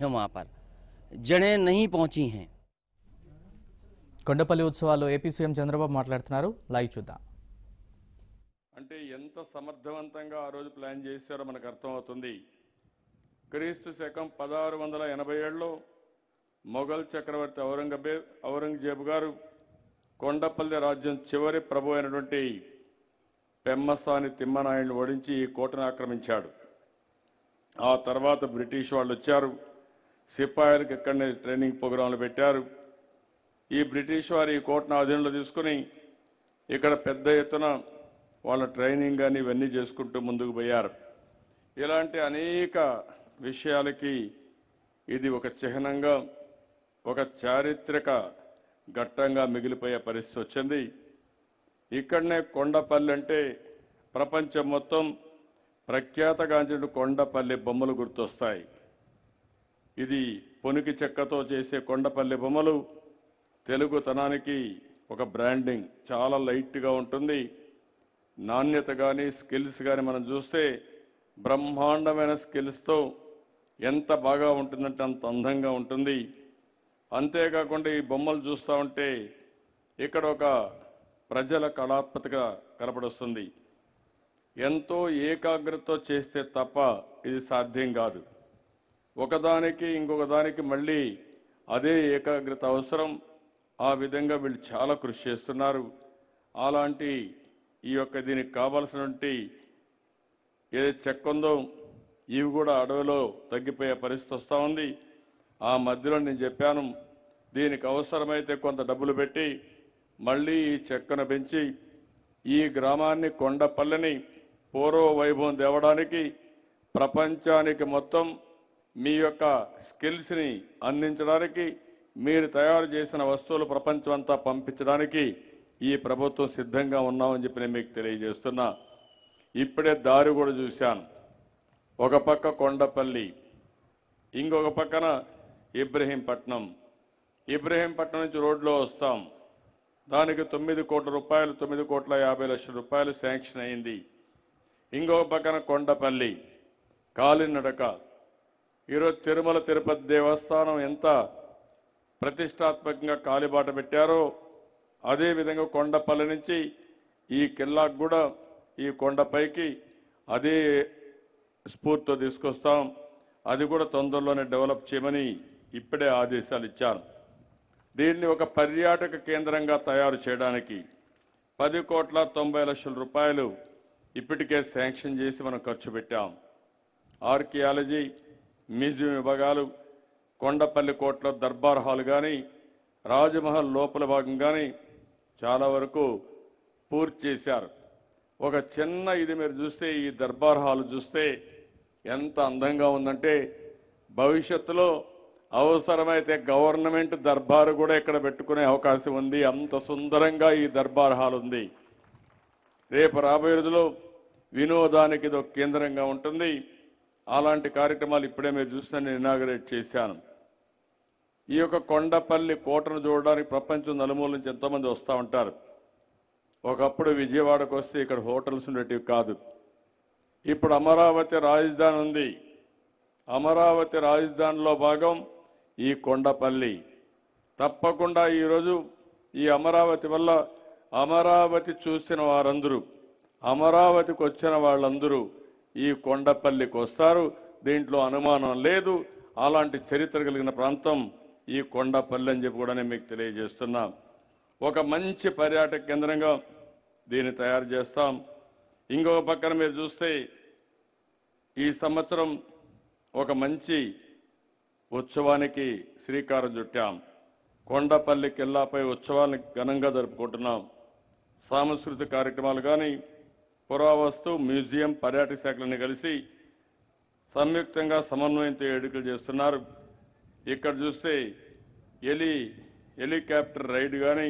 हैं वहाँ पर जड़ें नहीं पहुँची हैं కొండపల్లి ఉత్సవాల్లో ఏపీ సీఎం చంద్రబాబు మాట్లాడుతున్నారు లైవ్ చూద్దాం అంటే ఎంత సమర్థవంతంగా ఆ రోజు ప్లాన్ చేశారో మనకు అర్థమవుతుంది క్రీస్తు శకం పదహారు వందల ఎనభై ఏడులో మొఘల్ చక్రవర్తి ఔరంగజేబ్ ఔరంగజేబు గారు కొండపల్లి రాజ్యం చివరి ప్రభు అయినటువంటి పెమ్మసాని తిమ్మనాయుడిని ఓడించి ఈ కోటను ఆక్రమించాడు ఆ తర్వాత బ్రిటిష్ వాళ్ళు వచ్చారు సిపాయిలకు ఇక్కడనే ట్రైనింగ్ ప్రోగ్రాంలు పెట్టారు ఈ బ్రిటిష్ వారు ఈ కోటను ఆధీనంలో తీసుకుని ఇక్కడ పెద్ద ఎత్తున వాళ్ళ ట్రైనింగ్ కానీ ఇవన్నీ చేసుకుంటూ ముందుకు పోయారు ఇలాంటి అనేక విషయాలకి ఇది ఒక చిహ్నంగా ఒక చారిత్రక ఘట్టంగా మిగిలిపోయే పరిస్థితి వచ్చింది ఇక్కడనే కొండపల్లి అంటే ప్రపంచం మొత్తం ప్రఖ్యాతగాంచిన కొండపల్లి బొమ్మలు గుర్తొస్తాయి ఇది పొనికి చెక్కతో చేసే కొండపల్లి బొమ్మలు తెలుగుతనానికి ఒక బ్రాండింగ్ చాలా లైట్గా ఉంటుంది నాణ్యత కానీ స్కిల్స్ కానీ మనం చూస్తే బ్రహ్మాండమైన స్కిల్స్తో ఎంత బాగా ఉంటుందంటే అంత అందంగా ఉంటుంది అంతేకాకుండా ఈ బొమ్మలు చూస్తూ ఉంటే ఇక్కడ ఒక ప్రజల కళాత్మకత కనపడొస్తుంది ఎంతో ఏకాగ్రతతో చేస్తే తప్ప ఇది సాధ్యం కాదు ఒకదానికి ఇంకొక దానికి మళ్ళీ అదే ఏకాగ్రత అవసరం ఆ విధంగా వీళ్ళు చాలా కృషి చేస్తున్నారు అలాంటి ఈ యొక్క దీనికి కావలసినటువంటి ఏదైతే చెక్క ఉందో ఇవి కూడా అడవిలో తగ్గిపోయే పరిస్థితి వస్తూ ఉంది ఆ మధ్యలో నేను చెప్పాను దీనికి అవసరమైతే కొంత డబ్బులు పెట్టి మళ్ళీ ఈ చెక్కను పెంచి ఈ గ్రామాన్ని కొండపల్లిని పూర్వ వైభవం తేవడానికి ప్రపంచానికి మొత్తం మీ యొక్క స్కిల్స్ని అందించడానికి మీరు తయారు చేసిన వస్తువులు ప్రపంచం అంతా పంపించడానికి ఈ ప్రభుత్వం సిద్ధంగా ఉన్నామని చెప్పి నేను మీకు తెలియజేస్తున్నా ఇప్పుడే దారి కూడా చూశాను ఒక పక్క కొండపల్లి ఇంకొక పక్కన ఇబ్రహీంపట్నం ఇబ్రహీంపట్నం నుంచి రోడ్లో వస్తాం దానికి తొమ్మిది కోట్ల రూపాయలు తొమ్మిది కోట్ల యాభై లక్షల రూపాయలు శాంక్షన్ అయింది ఇంకొక పక్కన కొండపల్లి కాలినడక ఈరోజు తిరుమల తిరుపతి దేవస్థానం ఎంత ప్రతిష్టాత్మకంగా కాలిబాట పెట్టారో అదేవిధంగా కొండపల్లి నుంచి ఈ కిల్లాకు కూడా ఈ కొండపైకి అదే స్ఫూర్తితో తీసుకొస్తాం అది కూడా తొందరలోనే డెవలప్ చేయమని ఇప్పుడే ఆదేశాలు ఇచ్చాను దీన్ని ఒక పర్యాటక కేంద్రంగా తయారు చేయడానికి పది కోట్ల తొంభై లక్షల రూపాయలు ఇప్పటికే శాంక్షన్ చేసి మనం ఖర్చు పెట్టాం ఆర్కియాలజీ మ్యూజియం విభాగాలు కొండపల్లి కోటలో దర్బార్ హాల్ కానీ రాజమహల్ లోపల భాగం కానీ చాలా వరకు పూర్తి చేశారు ఒక చిన్న ఇది మీరు చూస్తే ఈ దర్బార్ హాల్ చూస్తే ఎంత అందంగా ఉందంటే భవిష్యత్తులో అవసరమైతే గవర్నమెంట్ దర్బారు కూడా ఇక్కడ పెట్టుకునే అవకాశం ఉంది అంత సుందరంగా ఈ దర్బార్ హాల్ ఉంది రేపు రాబోయే రోజుల్లో వినోదానికి ఇది ఒక కేంద్రంగా ఉంటుంది అలాంటి కార్యక్రమాలు ఇప్పుడే మీరు చూస్తే నేను ఇనాగరేట్ చేశాను ఈ యొక్క కొండపల్లి కోటను చూడడానికి ప్రపంచం నలుమూల నుంచి ఎంతోమంది వస్తూ ఉంటారు ఒకప్పుడు విజయవాడకు వస్తే ఇక్కడ హోటల్స్ ఉండేటివి కాదు ఇప్పుడు అమరావతి రాజధాని ఉంది అమరావతి రాజధానిలో భాగం ఈ కొండపల్లి తప్పకుండా ఈరోజు ఈ అమరావతి వల్ల అమరావతి చూసిన వారందరూ అమరావతికి వచ్చిన వాళ్ళందరూ ఈ కొండపల్లికి వస్తారు దీంట్లో అనుమానం లేదు అలాంటి చరిత్ర కలిగిన ప్రాంతం ఈ కొండపల్లి అని చెప్పి కూడా నేను మీకు తెలియజేస్తున్నా ఒక మంచి పర్యాటక కేంద్రంగా దీన్ని తయారు చేస్తాం ఇంకొక పక్కన మీరు చూస్తే ఈ సంవత్సరం ఒక మంచి ఉత్సవానికి శ్రీకారం చుట్టాం కొండపల్లి కిల్లాపై ఉత్సవాన్ని ఘనంగా జరుపుకుంటున్నాం సాంస్కృతిక కార్యక్రమాలు కానీ పురావస్తు మ్యూజియం పర్యాటక శాఖలని కలిసి సంయుక్తంగా సమన్వయంతో వేడుకలు చేస్తున్నారు ఇక్కడ చూస్తే ఎలి హెలికాప్టర్ రైడ్ కానీ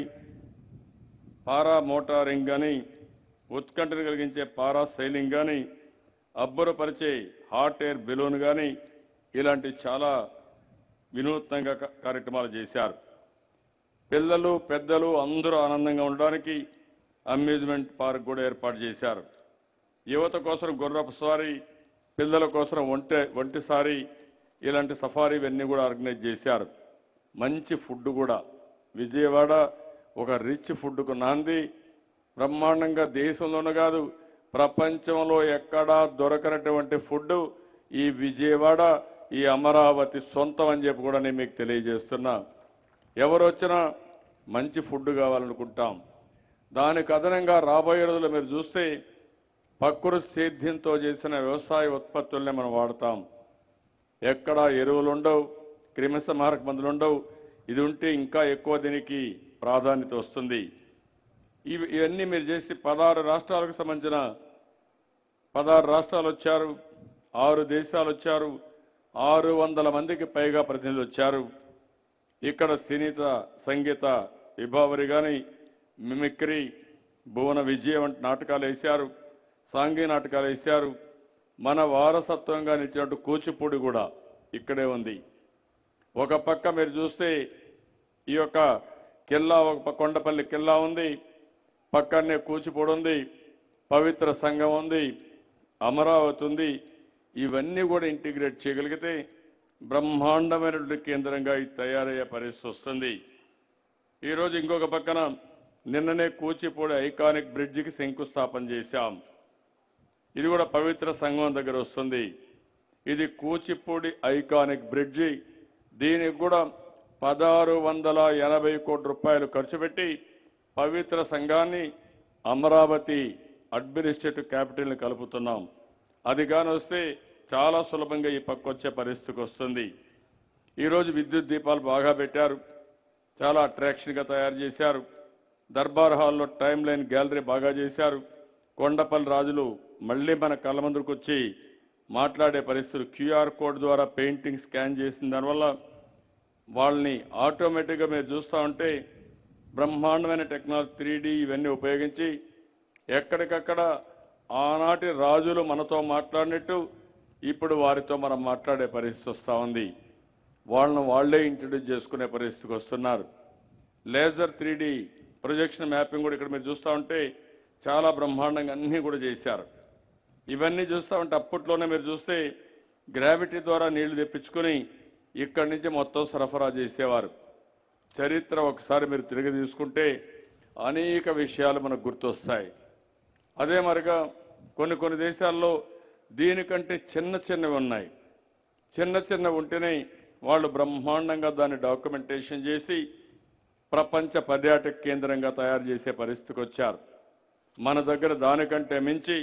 పారా మోటారింగ్ కానీ ఉత్కంఠను కలిగించే పారా సైలింగ్ కానీ అబ్బురపరిచే హాట్ ఎయిర్ బెలూన్ కానీ ఇలాంటి చాలా వినూత్నంగా క- కార్యక్రమాలు చేశారు పిల్లలు పెద్దలు అందరూ ఆనందంగా ఉండడానికి అమ్యూజ్మెంట్ పార్క్ కూడా ఏర్పాటు చేశారు యువత కోసం గుర్రపు స్వారీ పిల్లల కోసం ఒంటె ఒంటి సారి ఇలాంటి సఫారీ ఇవన్నీ కూడా ఆర్గనైజ్ చేశారు మంచి ఫుడ్ కూడా విజయవాడ ఒక రిచ్ ఫుడ్కు నాంది బ్రహ్మాండంగా దేశంలోనూ కాదు ప్రపంచంలో ఎక్కడా దొరకనటువంటి ఫుడ్ ఈ విజయవాడ ఈ అమరావతి సొంతం అని చెప్పి కూడా నేను మీకు తెలియజేస్తున్నా ఎవరు వచ్చినా మంచి ఫుడ్ కావాలనుకుంటాం దానికి అదనంగా రాబోయే రోజుల్లో మీరు చూస్తే ప్రకృతి సేద్యంతో చేసిన వ్యవసాయ ఉత్పత్తుల్ని మనం వాడతాం ఎక్కడ ఎరువులు ఉండవు క్రిమిసంహారక మందులు ఉండవు ఇది ఉంటే ఇంకా ఎక్కువ దీనికి ప్రాధాన్యత వస్తుంది ఇవి ఇవన్నీ మీరు చేసి పదహారు రాష్ట్రాలకు సంబంధించిన పదహారు రాష్ట్రాలు వచ్చారు ఆరు దేశాలు వచ్చారు ఆరు వందల మందికి పైగా ప్రతినిధులు వచ్చారు ఇక్కడ సినీత సంగీత విభావరి కానీ మిమిక్రీ భువన విజయ వంటి నాటకాలు వేశారు సాంఘిక నాటకాలు వేశారు మన వారసత్వంగా నిలిచినట్టు కూచిపూడి కూడా ఇక్కడే ఉంది ఒక పక్క మీరు చూస్తే ఈ యొక్క కిల్లా ఒక పక్క కొండపల్లి కిల్లా ఉంది పక్కనే కూచిపూడి ఉంది పవిత్ర సంఘం ఉంది అమరావతి ఉంది ఇవన్నీ కూడా ఇంటిగ్రేట్ చేయగలిగితే బ్రహ్మాండమైనటువంటి కేంద్రంగా ఇది తయారయ్యే పరిస్థితి వస్తుంది ఈరోజు ఇంకొక పక్కన నిన్ననే కూచిపూడి ఐకానిక్ బ్రిడ్జికి శంకుస్థాపన చేశాం ఇది కూడా పవిత్ర సంఘం దగ్గర వస్తుంది ఇది కూచిపూడి ఐకానిక్ బ్రిడ్జి దీనికి కూడా పదహారు వందల ఎనభై కోట్ల రూపాయలు ఖర్చు పెట్టి పవిత్ర సంఘాన్ని అమరావతి అడ్మినిస్ట్రేటివ్ క్యాపిటల్ని కలుపుతున్నాం అది కాని వస్తే చాలా సులభంగా ఈ పక్క వచ్చే పరిస్థితికి వస్తుంది ఈరోజు విద్యుత్ దీపాలు బాగా పెట్టారు చాలా అట్రాక్షన్గా తయారు చేశారు దర్బార్ హాల్లో టైం లైన్ గ్యాలరీ బాగా చేశారు కొండపల్లి రాజులు మళ్ళీ మన కళ్ళ ముందుకు వచ్చి మాట్లాడే పరిస్థితులు క్యూఆర్ కోడ్ ద్వారా పెయింటింగ్ స్కాన్ చేసిన దానివల్ల వాళ్ళని ఆటోమేటిక్గా మీరు చూస్తూ ఉంటే బ్రహ్మాండమైన టెక్నాలజీ త్రీ ఇవన్నీ ఉపయోగించి ఎక్కడికక్కడ ఆనాటి రాజులు మనతో మాట్లాడినట్టు ఇప్పుడు వారితో మనం మాట్లాడే పరిస్థితి వస్తూ ఉంది వాళ్ళను వాళ్ళే ఇంట్రడ్యూస్ చేసుకునే పరిస్థితికి వస్తున్నారు లేజర్ త్రీ ప్రొజెక్షన్ మ్యాపింగ్ కూడా ఇక్కడ మీరు చూస్తూ ఉంటే చాలా బ్రహ్మాండంగా అన్నీ కూడా చేశారు ఇవన్నీ చూస్తూ ఉంటే అప్పట్లోనే మీరు చూస్తే గ్రావిటీ ద్వారా నీళ్లు తెప్పించుకొని ఇక్కడి నుంచి మొత్తం సరఫరా చేసేవారు చరిత్ర ఒకసారి మీరు తిరిగి తీసుకుంటే అనేక విషయాలు మనకు గుర్తొస్తాయి అదే మరిగా కొన్ని కొన్ని దేశాల్లో దీనికంటే చిన్న చిన్నవి ఉన్నాయి చిన్న చిన్న ఉంటేనే వాళ్ళు బ్రహ్మాండంగా దాన్ని డాక్యుమెంటేషన్ చేసి ప్రపంచ పర్యాటక కేంద్రంగా తయారు చేసే పరిస్థితికి వచ్చారు మన దగ్గర దానికంటే మించి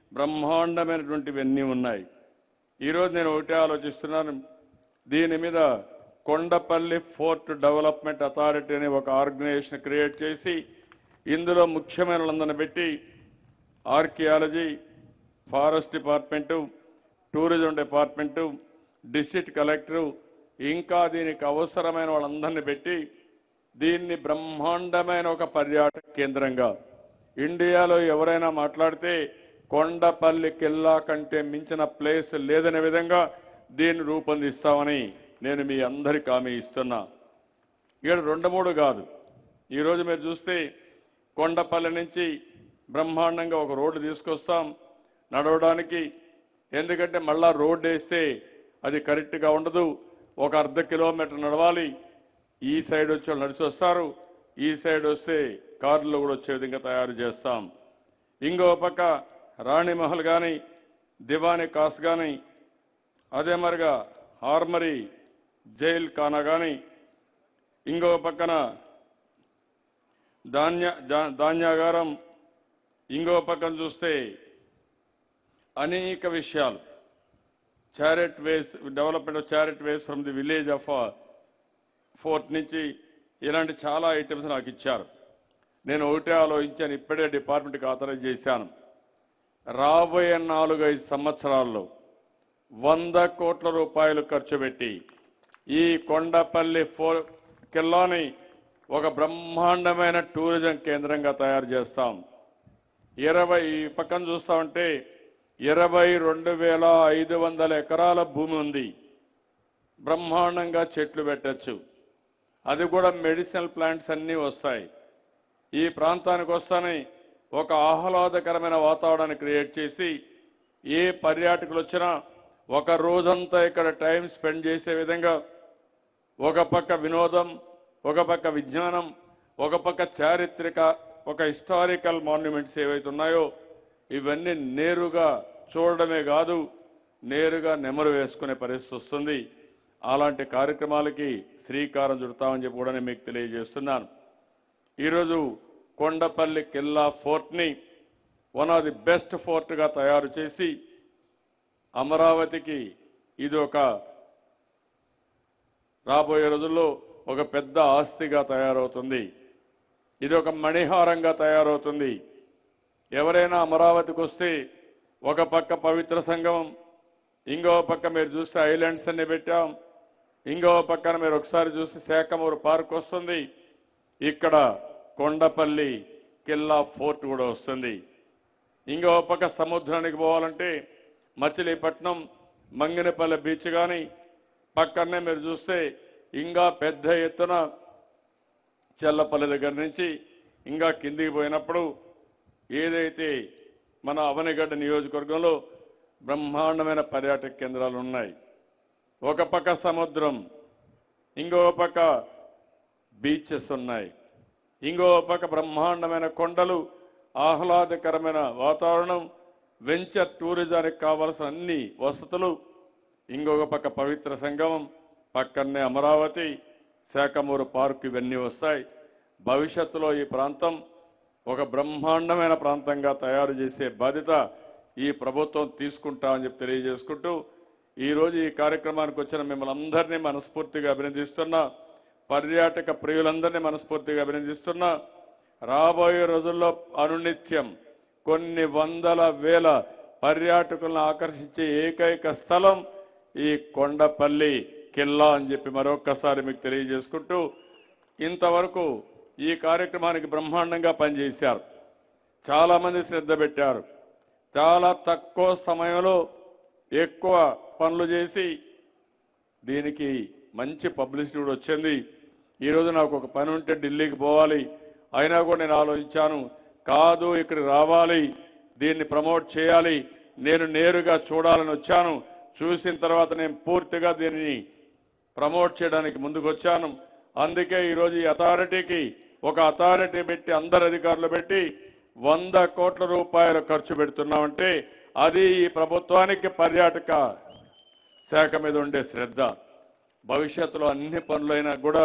బ్రహ్మాండమైనటువంటివన్నీ ఉన్నాయి ఈరోజు నేను ఒకటే ఆలోచిస్తున్నాను దీని మీద కొండపల్లి ఫోర్ట్ డెవలప్మెంట్ అథారిటీ అనే ఒక ఆర్గనైజేషన్ క్రియేట్ చేసి ఇందులో ముఖ్యమైన వాళ్ళందరిని పెట్టి archaeology forest department tourism department district collector ఇంకా దీనికి అవసరమైన వాళ్ళందరినీ పెట్టి దీన్ని బ్రహ్మాండమైన ఒక పర్యాటక కేంద్రంగా ఇండియాలో ఎవరైనా మాట్లాడితే కొండపల్లి కిల్లా కంటే మించిన ప్లేస్ లేదనే విధంగా దీన్ని రూపొందిస్తామని నేను మీ అందరికి హామీ ఇస్తున్నా ఇక్కడ రెండు మూడు కాదు ఈరోజు మీరు చూస్తే కొండపల్లి నుంచి బ్రహ్మాండంగా ఒక రోడ్డు తీసుకొస్తాం నడవడానికి ఎందుకంటే మళ్ళా రోడ్డు వేస్తే అది కరెక్ట్గా ఉండదు ఒక అర్ధ కిలోమీటర్ నడవాలి ఈ సైడ్ వచ్చి వాళ్ళు నడిచి వస్తారు ఈ సైడ్ వస్తే కార్లు కూడా వచ్చే విధంగా తయారు చేస్తాం ఇంకో పక్క రాణిమహల్ కానీ దివాని కాస్ కానీ అదే మరిగా హార్మరీ జైల్ ఖానా కానీ ఇంకో పక్కన ధాన్య ధా- ధాన్యాగారం ఇంకో పక్కన చూస్తే అనేక విషయాలు chariot ways development of chariot ways from the village of fort నుంచి ఇలాంటి చాలా ఐటమ్స్ నాకు ఇచ్చారు నేను ఒకటే ఆలోచించాను ఇప్పుడే డిపార్ట్మెంట్కి ఆథరైజ్ చేశాను రాబోయే నాలుగైదు సంవత్సరాల్లో వంద కోట్ల రూపాయలు ఖర్చు పెట్టి ఈ కొండపల్లి ఫో కిల్లాని ఒక బ్రహ్మాండమైన టూరిజం కేంద్రంగా తయారు చేస్తాం ఇరవై ఈ పక్కన చూస్తా ఉంటే ఇరవై రెండు వేల ఐదు వందల ఎకరాల భూమి ఉంది బ్రహ్మాండంగా చెట్లు పెట్టచ్చు అది కూడా మెడిసినల్ ప్లాంట్స్ అన్నీ వస్తాయి ఈ ప్రాంతానికి వస్తానే ఒక ఆహ్లాదకరమైన వాతావరణాన్ని క్రియేట్ చేసి ఏ పర్యాటకులు వచ్చినా ఒక రోజంతా ఇక్కడ టైం స్పెండ్ చేసే విధంగా ఒక పక్క వినోదం ఒక పక్క విజ్ఞానం ఒక పక్క చారిత్రక ఒక హిస్టారికల్ మాన్యుమెంట్స్ ఏవైతే ఉన్నాయో ఇవన్నీ నేరుగా చూడడమే కాదు నేరుగా నెమరు వేసుకునే పరిస్థితి వస్తుంది అలాంటి కార్యక్రమాలకి శ్రీకారం చుడతామని చెప్పి కూడా నేను మీకు తెలియజేస్తున్నాను ఈరోజు కొండపల్లి కిల్లా ఫోర్ట్ని వన్ ఆఫ్ ది బెస్ట్ ఫోర్ట్గా తయారు చేసి అమరావతికి ఇది ఒక రాబోయే రోజుల్లో ఒక పెద్ద ఆస్తిగా తయారవుతుంది ఇది ఒక మణిహారంగా తయారవుతుంది ఎవరైనా అమరావతికి వస్తే ఒక పక్క పవిత్ర సంగమం ఇంకో పక్క మీరు చూస్తే ఐలాండ్స్ అన్ని పెట్టాం ఇంకో పక్కన మీరు ఒకసారి చూస్తే శాఖమూరు పార్క్ వస్తుంది ఇక్కడ కొండపల్లి కిల్లా ఫోర్ట్ కూడా వస్తుంది ఇంకో పక్క సముద్రానికి పోవాలంటే మచిలీపట్నం మంగినపల్లి బీచ్ కానీ పక్కనే మీరు చూస్తే ఇంకా పెద్ద ఎత్తున చెల్లపల్లి దగ్గర నుంచి ఇంకా కిందికి పోయినప్పుడు ఏదైతే మన అవనిగడ్డ నియోజకవర్గంలో బ్రహ్మాండమైన పర్యాటక కేంద్రాలు ఉన్నాయి ఒక పక్క సముద్రం ఇంకో పక్క బీచెస్ ఉన్నాయి ఇంకో పక్క బ్రహ్మాండమైన కొండలు ఆహ్లాదకరమైన వాతావరణం వెంచర్ టూరిజానికి కావలసిన అన్ని వసతులు ఇంకొక పక్క పవిత్ర సంగమం పక్కనే అమరావతి శాఖమూరు పార్కు ఇవన్నీ వస్తాయి భవిష్యత్తులో ఈ ప్రాంతం ఒక బ్రహ్మాండమైన ప్రాంతంగా తయారు చేసే బాధ్యత ఈ ప్రభుత్వం తీసుకుంటామని చెప్పి తెలియజేసుకుంటూ ఈరోజు ఈ కార్యక్రమానికి వచ్చిన మిమ్మల్ని అందరినీ మనస్ఫూర్తిగా అభినందిస్తున్నా పర్యాటక ప్రియులందరినీ మనస్ఫూర్తిగా అభినందిస్తున్నా రాబోయే రోజుల్లో అనునిత్యం కొన్ని వందల వేల పర్యాటకులను ఆకర్షించే ఏకైక స్థలం ఈ కొండపల్లి కిల్లా అని చెప్పి మరొక్కసారి మీకు తెలియజేసుకుంటూ ఇంతవరకు ఈ కార్యక్రమానికి బ్రహ్మాండంగా పనిచేశారు చాలామంది శ్రద్ధ పెట్టారు చాలా తక్కువ సమయంలో ఎక్కువ పనులు చేసి దీనికి మంచి పబ్లిసిటీ కూడా వచ్చింది ఈరోజు నాకు ఒక పని ఉంటే ఢిల్లీకి పోవాలి అయినా కూడా నేను ఆలోచించాను కాదు ఇక్కడికి రావాలి దీన్ని ప్రమోట్ చేయాలి నేను నేరుగా చూడాలని వచ్చాను చూసిన తర్వాత నేను పూర్తిగా దీన్ని ప్రమోట్ చేయడానికి ముందుకు వచ్చాను అందుకే ఈరోజు ఈ అథారిటీకి ఒక అథారిటీ పెట్టి అందరు అధికారులు పెట్టి వంద కోట్ల రూపాయలు ఖర్చు పెడుతున్నామంటే అది ఈ ప్రభుత్వానికి పర్యాటక శాఖ మీద ఉండే శ్రద్ధ భవిష్యత్తులో అన్ని పనులైనా కూడా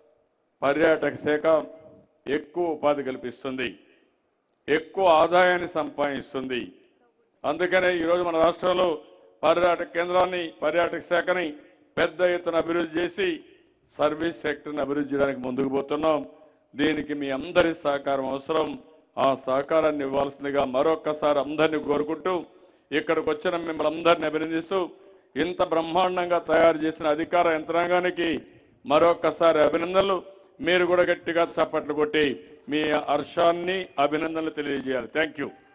పర్యాటక శాఖ ఎక్కువ ఉపాధి కల్పిస్తుంది ఎక్కువ ఆదాయాన్ని సంపాదిస్తుంది అందుకనే ఈరోజు మన రాష్ట్రంలో పర్యాటక కేంద్రాన్ని పర్యాటక శాఖని పెద్ద ఎత్తున అభివృద్ధి చేసి సర్వీస్ సెక్టర్ని అభివృద్ధి చేయడానికి ముందుకు పోతున్నాం దీనికి మీ అందరి సహకారం అవసరం ఆ సహకారాన్ని ఇవ్వాల్సిందిగా మరొక్కసారి అందరినీ కోరుకుంటూ ఇక్కడికి వచ్చిన మిమ్మల్ని అందరినీ అభినందిస్తూ ఇంత బ్రహ్మాండంగా తయారు చేసిన అధికార యంత్రాంగానికి మరొక్కసారి అభినందనలు మీరు కూడా గట్టిగా చప్పట్లు కొట్టి మీ హర్షాన్ని అభినందనలు తెలియజేయాలి థ్యాంక్ యూ